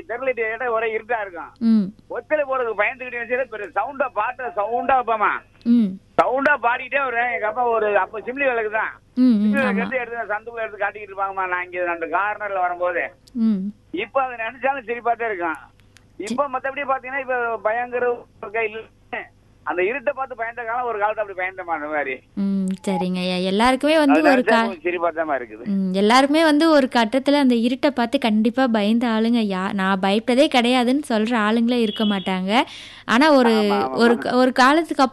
தெருல இடம் ஒரே இருட்டா இருக்கும் ம் ஒத்தலை போறதுக்கு பயந்துக்கிட்டே சரி பெரிய சவுண்டா பாட்ட சவுண்டா வைப்பாமா ம் சவுண்டா பாடிட்டே வருவேன் எங்க அப்பா ஒரு அப்ப சிம்லி விளக்கு தான் ம் ம் சிம்லி விளக்கு ஆமாம் எடுத்து எடுத்து சந்துக்குள்ள எடுத்து காட்டிக்கிட்டு இருப்பாங்கம்மா நான் இங்க அந்த கார்னர்ல வரும்போது ம் இப்ப அதை நினைச்சாலும் சிரிப்பாத்தே இருக்கும் இப்ப மத்தபடி பாத்தீங்கன்னா இப்ப பயங்கர இருக்கா இல்ல அந்த இருட்டை பார்த்து பயந்த காலம் ஒரு காலத்துல அப்படி பயந்தமா அந்த மாதிரி ம் சரிங்க ஐயா எல்லாருக்குமே வந்து அது ஒரு கா நினைச்சா சிரிப்பாத்தாம இருக்குது ம், எல்லாருமே வந்து ஒரு கட்டத்துல அந்த இருட்டை பார்த்து கண்டிப்பா பயந்த ஆளுங்க யா நான் பயப்பட்டதே கிடையாதுன்னு சொல்ற ஆளுங்களே இருக்க மாட்டாங்க ஆனா ஒரு ஆமா, ஆமா, ஒரு ஒரு காலத்துக்கு